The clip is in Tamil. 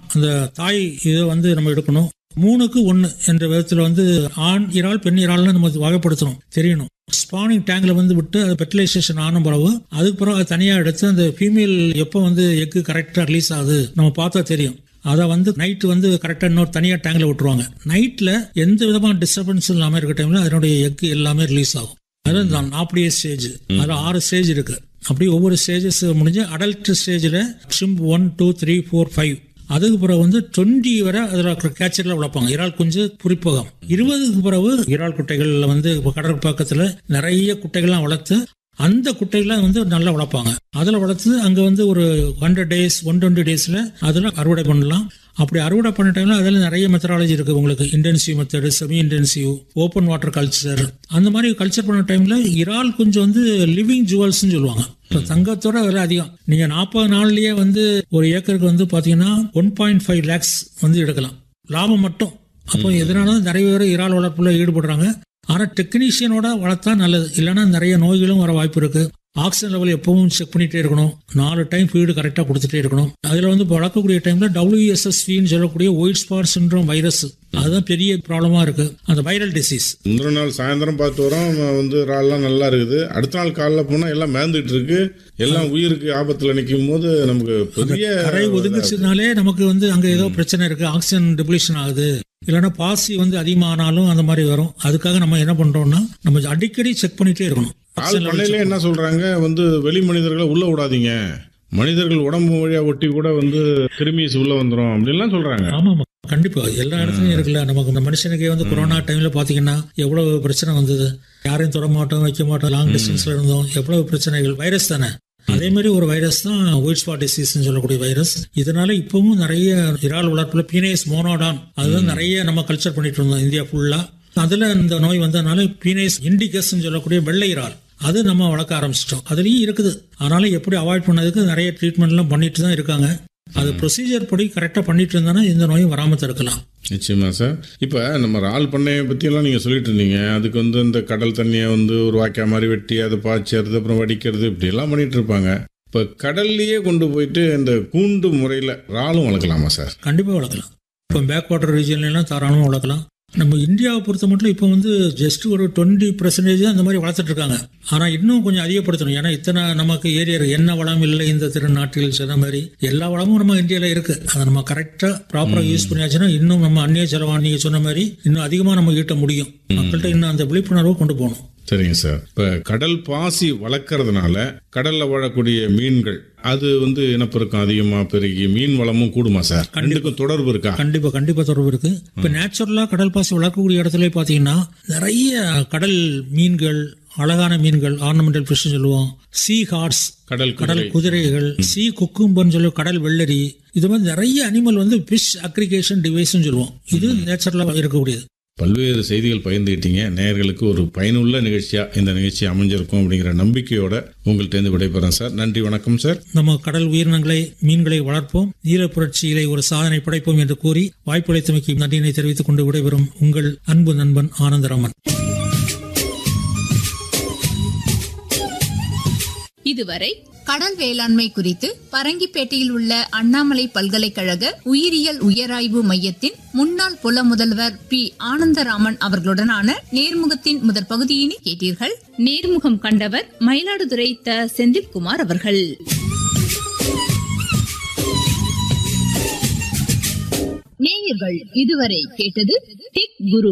அந்த தாய் இதை வந்து நம்ம எடுக்கணும் மூணுக்கு ஒன்று என்ற விதத்தில் வந்து ஆண் இறால் பெண் இறால்னு நம்ம வகைப்படுத்தணும் தெரியணும் ஸ்பானிங் டேங்க்ல வந்து விட்டு அது ஃபெர்டிலைசேஷன் ஆன பிறகு அதுக்கு பிறகு அதை தனியாக எடுத்து அந்த ஃபீமேல் எப்போ வந்து எக்கு கரெக்டாக ரிலீஸ் ஆகுது நம்ம பார்த்தா தெரியும் அதை வந்து நைட்டு வந்து கரெக்டாக இன்னொரு தனியாக டேங்க்ல விட்டுருவாங்க நைட்டில் எந்த விதமான டிஸ்டர்பன்ஸ் இல்லாமல் இருக்க டைம்ல அதனுடைய எக்கு எல்லாமே ரிலீஸ் ஆகும் அது தான் நாற்படியே ஸ்டேஜ் அது ஆறு ஸ்டேஜ் இருக்கு அப்படி ஒவ்வொரு ஸ்டேஜஸ் முடிஞ்சு அடல்ட் ஸ்டேஜில் shrimp one two three four five அதுக்கு பிறகு வந்து டுவெண்ட்டி வரை அதில் கேச்சரில் வளர்ப்பாங்க இறால் குஞ்சு குறிப்பகம் இருபதுக்கு பிறகு இறால் குட்டைகளில் வந்து இப்போ கடல் பக்கத்தில் நிறைய குட்டைகள்லாம் வளர்த்து அந்த குட்டைகளை வந்து நல்லா வளர்ப்பாங்க அதில் வளர்த்து அங்கே வந்து ஒரு ஹண்ட்ரட் டேஸ் ஒன் டுவெண்ட்டி டேஸில் அதில் அறுவடை பண்ணலாம் அப்படி அறுவடை பண்ண டைம்ல அதில் நிறைய மெத்தடாலஜி இருக்கு உங்களுக்கு intensive method semi intensive open water culture அந்த மாதிரி கல்ச்சர் பண்ண டைம்ல இறால் கொஞ்சம் வந்து லிவிங் ஜுவல்ஸ்னு சொல்லுவாங்க இப்போ தங்கத்தோட விலை அதிகம் நீங்க நாற்பது நாள்லயே வந்து ஒரு ஏக்கருக்கு வந்து பாத்தீங்கன்னா ஒன் பாயிண்ட் ஃபைவ் லேக்ஸ் வந்து எடுக்கலாம் லாபம் மட்டும் அப்போ எதனால நிறைய பேர் இறால் வளர்ப்புல ஈடுபடுறாங்க ஆனா டெக்னீஷியனோட வளர்த்தா நல்லது இல்லைன்னா நிறைய நோய்களும் வர வாய்ப்பு இருக்கு ஆக்சிஜன் லெவல் எப்பவும் செக் பண்ணிட்டே இருக்கணும் நாலு டைம் ஃபீடு கரெக்டாக கொடுத்துட்டே இருக்கணும் அதில் வந்து வளர்க்கக்கூடிய டைம்ல டபிள்யூஎஸ்எஸ்வின்னு சொல்லக்கூடிய ஒயிட் ஸ்பாட் சின்ட்ரோம் வைரஸ் அதுதான் பெரிய ப்ராப்ளமா இருக்கு அந்த வைரல் டிசீஸ் முந்தின நாள் சாயந்தரம் பார்த்து வரோம் வந்து இறால்லாம் நல்லா இருக்குது அடுத்த நாள் காலைல போனால் எல்லாம் மேந்துட்டு இருக்கு எல்லாம் உயிருக்கு ஆபத்தில் நிற்கும் போது நமக்கு பெரிய கரை ஒதுங்குச்சுனாலே நமக்கு வந்து அங்க ஏதோ பிரச்சனை இருக்கு ஆக்சிஜன் டிப்ளிஷன் ஆகுது இல்லைன்னா பாசி வந்து அதிகமானாலும் அந்த மாதிரி வரும் அதுக்காக நம்ம என்ன பண்றோம்னா நம்ம அடிக்கடி செக் பண்ணிட்டே இருக்கணும் ஆள் பண்ணையிலே என்ன சொல்றாங்க வந்து வெளி மனிதர்களை உள்ள விடாதீங்க மனிதர்கள் உடம்பு வழியா ஒட்டி கூட வந்து கிருமிஸ் உள்ள வந்துரும் அப்படின்லாம் சொல்றாங்க ஆமா ஆமா கண்டிப்பா எல்லா இடத்துலயும் இருக்குல்ல நமக்கு இந்த மனுஷனுக்கே வந்து கொரோனா டைம்ல பாத்தீங்கன்னா எவ்வளவு பிரச்சனை வந்தது யாரையும் தொட மாட்டோம் வைக்க மாட்டோம் லாங் டிஸ்டன்ஸ்ல இருந்தோம் எவ்வளவு பிரச்சனைகள் வைரஸ் தானே அதே மாதிரி ஒரு வைரஸ் தான் ஒயிட் ஸ்பாட் டிசீஸ் சொல்லக்கூடிய வைரஸ் இதனால இப்பவும் நிறைய இறால் வளர்ப்புல பீனேஸ் மோனோடான் அதுதான் நிறைய நம்ம கல்ச்சர் பண்ணிட்டு இருந்தோம் இந்தியா ஃபுல்லா அதுல இந்த நோய் வந்ததுனால பீனேஸ் இண்டிகஸ் சொல்லக்கூடிய வெள்ளை இறால் அது நம்ம வளர்க்க ஆரம்பிச்சிட்டோம் அதுலயும் இருக்குது அதனால எப்படி அவாய்ட் பண்ணதுக்கு நிறைய ட்ரீட்மெண்ட் எல்லாம் பண்ணிட்டு தான் இருக்காங்க அது ப்ரொசீஜர் படி கரெக்டா பண்ணிட்டு இருந்தானா இந்த நோயும் வராம தடுக்கலாம் நிச்சயமா சார் இப்போ நம்ம இறால் பண்ணையை பற்றியெல்லாம் நீங்கள் சொல்லிட்டு இருந்தீங்க அதுக்கு வந்து இந்த கடல் தண்ணியை வந்து ஒரு வாய்க்கா மாதிரி வெட்டி அதை பாய்ச்சறது அப்புறம் வடிக்கிறது இப்படியெல்லாம் பண்ணிட்டு இருப்பாங்க இப்போ கடல்லையே கொண்டு போயிட்டு இந்த கூண்டு முறையில் இறாலும் வளர்க்கலாமா சார் கண்டிப்பா வளர்க்கலாம் இப்போ பேக் வாட்டர் ரீஜன்ல எல்லாம் தாராளமா வளர்க்கலாம் நம்ம இந்தியாவை பொறுத்த மட்டும் இப்போ வந்து ஜஸ்ட் ஒரு டுவெண்ட்டி பர்சன்டேஜ் தான் இந்த மாதிரி வளர்த்துட்டு இருக்காங்க ஆனா இன்னும் கொஞ்சம் அதிகப்படுத்தணும் ஏன்னா இத்தனை நமக்கு ஏரியா இருக்கு என்ன வளம் இல்லை இந்த திருநாட்டில் சொன்ன மாதிரி எல்லா வளமும் நம்ம இந்தியால இருக்கு அதை நம்ம கரெக்டா ப்ராப்பரா யூஸ் பண்ணியாச்சுன்னா இன்னும் நம்ம அந்நிய செலவாணி நீங்க சொன்ன மாதிரி இன்னும் அதிகமா நம்ம ஈட்ட முடியும் மக்கள்கிட்ட இன்னும் அந்த விழிப்புணர்வை கொண்டு போகணும் சரிங்க சார் இப்போ கடல் பாசி வளர்க்கறதுனால கடல்ல வாழக்கூடிய மீன்கள் அது வந்து இனப்பெருக்கம் அதிகமாக பெருகி மீன் வளமும் கூடுமா சார் ரெண்டுக்கும் தொடர்பு இருக்கா கண்டிப்பா கண்டிப்பா தொடர்பு இருக்கு இப்ப நேச்சுரலா கடல் பாசி வளர்க்கக்கூடிய இடத்துல பாத்தீங்கன்னா நிறைய கடல் மீன்கள் அழகான மீன்கள் ஆர்னமெண்டல் ஃபிஷ் சொல்லுவோம் சீ ஹார்ஸ் கடல் கடல் குதிரைகள் சி குக்கும்பன்னு சொல்லி கடல் வெள்ளரி இது மாதிரி நிறைய அனிமல் வந்து ஃபிஷ் அக்ரிகேஷன் டிவைஸ்னு சொல்லுவோம் இது நேச்சுரலா இருக்கக்கூடியது பல்வேறு செய்திகள் பகிர்ந்துக்கிட்டீங்க நேயர்களுக்கு ஒரு பயனுள்ள நிகழ்ச்சியா இந்த நிகழ்ச்சி அமைஞ்சிருக்கும் அப்படிங்கிற நம்பிக்கையோட உங்கள்கிட்ட விடைபெறேன் சார் நன்றி வணக்கம் சார் நம்ம கடல் உயிரினங்களை மீன்களை வளர்ப்போம் ஈர புரட்சியிலே ஒரு சாதனை படைப்போம் என்று கூறி வாய்ப்பளித்தமைக்கு நன்றியினை தெரிவித்துக் கொண்டு விடைபெறும் உங்கள் அன்பு நண்பன் ஆனந்தராமன் இதுவரை கடல் வேளாண்மை குறித்து பரங்கிப்பேட்டையில் உள்ள அண்ணாமலை பல்கலைக்கழக உயிரியல் உயராய்வு மையத்தின் முன்னாள் புல முதல்வர் பி ஆனந்தராமன் அவர்களுடனான நேர்முகத்தின் முதற் பகுதியினை கேட்டீர்கள் நேர்முகம் கண்டவர் மயிலாடுதுறை த செந்தில்குமார் அவர்கள் நேயர்கள் இதுவரை கேட்டது டெக் குரு